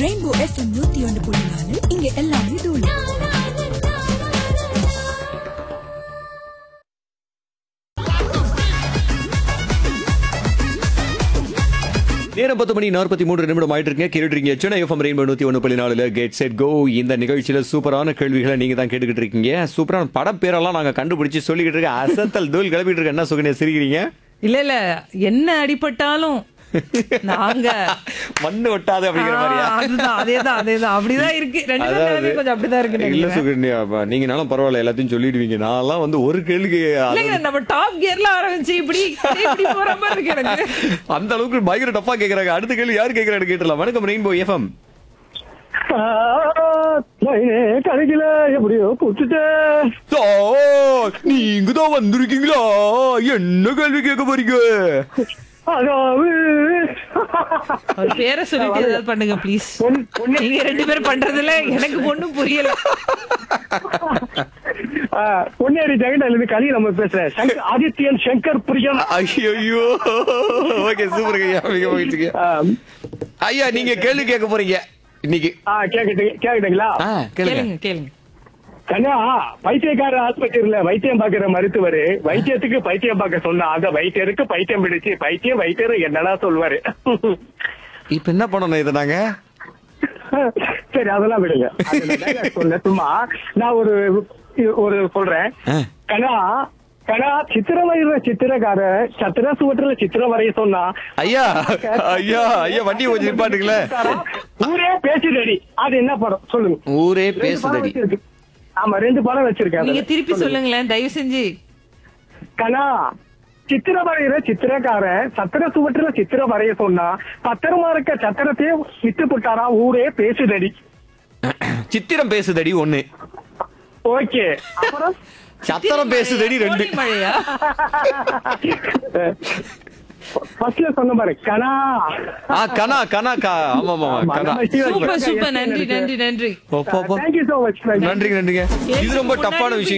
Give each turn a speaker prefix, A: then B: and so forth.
A: Rainbow FM நூத்தி ஒன்று புள்ளி நாலு இங்க எல்லாமே தூள்
B: நேரம் பத்து மணி நாற்பத்தி மூன்று நிமிடம் ஆயிட்டு இருக்கீங்க கேட்டுருக்கீங்க சென்னை எஃப்எம் ரெயின்போ நூத்தி ஒன்று புள்ளி நாலுல கேட் செட் கோ இந்த நிகழ்ச்சியில சூப்பரான கேள்விகளை நீங்க தான் கேட்டுக்கிட்டு இருக்கீங்க சூப்பரான படம் பேரெல்லாம் நாங்க கண்டுபிடிச்சு சொல்லிக்கிட்டு இருக்க அசத்தல் தூள் கிளப்பிட்டு இருக்க என்ன சுகனே சிரிக்கிறீங்க
C: இல்ல இல்ல என்ன அடிபட்டாலும் நாங்க
B: மண்ணு ஒட்டாது அப்படிங்கிற மாதிரியா
C: ஆ, அதுதான் அதேதான் அதேதான் அப்படிதான் இருக்கு ரெண்டு பேரும் நிலைமை கொஞ்சம் அப்படிதான் இருக்கு
B: இல்ல
C: நினைக்கிறேன்.
B: சுகன்யா நீங்கனாலும் பரவாயில்ல எல்லாத்தையும் சொல்லிடுவீங்க நான்லாம் வந்து ஒரு கேள்விக்கு
C: இல்லைங்க நம்ம டாப் கியர்ல ஆரம்பிச்சு இப்படி இப்படி போற மாதிரி இருக்கு எனக்கு
B: அந்த அளவுக்கு பயங்கர டஃபா கேக்குறாங்க அடுத்த கேள்வி யாரு கேக்குறாரு கேட்டலாம் வணக்கம் ரெயின்போ எஃப்எம்
D: கடைக்கில எப்படியோ குடுத்துட்டேன்
B: நீங்க தான் வந்திருக்கீங்களா என்ன கேள்வி கேட்க போறீங்க
D: அதாவது
C: அவர் பேரை சொல்லிட்டு ஏதாவது பண்ணுங்க ப்ளீஸ்
D: பொன்- பொன்னே-
C: நீங்க ரெண்டு பேரும் பண்றதுல எனக்கு ஒண்ணும் புரியல
D: ஆ, பொன்னேரி ஜெகண்டால இருந்து கலி நம்ம பேசுறேன் சங்கர் ஆதித்யன் சங்கர் பிரியன்
B: ஐயோ ஓகே சூப்பர் ஐயா மிக மகிழ்ச்சிங்க
D: ஆ,
B: ஐயா நீங்க கேள்வி கேட்க போறீங்க இன்னைக்கு
D: ஆ, கேக்குது கேக்குதுங்களா
B: ஆ, கேளுங்க
C: கேளுங்க கேளுங்க
D: கண்ணா பைத்தியக்கார ஆஸ்பத்திரியில வைத்தியம் பாக்குற மருத்துவர் வைத்தியத்துக்கு பைத்தியம் பார்க்க சொன்னா அந்த வைத்தியருக்கு பைத்தியம் பிடிச்சு பைத்தியம் வைத்தியர் என்னடா சொல்லுவாரு
B: இப்ப என்ன பண்ணணும் இதை நாங்க
D: சரி அதெல்லாம் விடுங்க அது நான் dialogue சொல்ல சும்மா நான் ஒரு ஒரு சொல்றேன்
B: ஆ.
D: கண்ணா கண்ணா சித்திரம் வரைகிற சித்திரக்கார சத்திர சுவற்றுல சித்திரம் வரைய சொன்னா
B: ஐயா ஐயா ஐயா வண்டி கொஞ்சம் நிப்பாட்டுங்களேன்
D: ஊரே பேசுதடி அது என்ன படம் சொல்லுங்க
B: ஊரே
D: ரெண்டு படம்
B: பேசுதடி
D: வச்சிருக்கு. ஆமா ரெண்டு படம் வச்சிருக்கேன்
C: நீங்க
D: அதுல.
C: திருப்பி
D: சொல்லுங்க.
C: சொல்லுங்களேன் தயவு செஞ்சு
D: கண்ணா சித்திரம் வரைகிற சித்திரக்காரன் சத்திர சுவற்றுல சித்திரம் வரைய சொன்னா பத்திரமா இருக்க சத்திரத்தையே வித்து போட்டாரா ஊரே பேசுதடி
B: சித்திரம் பேசுதடி ஒண்ணு
D: ஓகே அப்புறம்
B: சத்திரம் பேசுதடி ரெண்டு
C: கோடை மழையா
D: ஃபர்ஸ்ட்ல சொன்ன பாரு கண்ணா
B: ஆ கனா கனா கா ஆமா ஆமா கனா
C: சூப்பர் சூப்பர் நன்றி நன்றி நன்றி
B: போ, போ, போ.
D: தேங்க்யூ சோ மச்
B: நன்றிங்க நன்றிங்க இது ரொம்ப டஃப்பான விஷயம்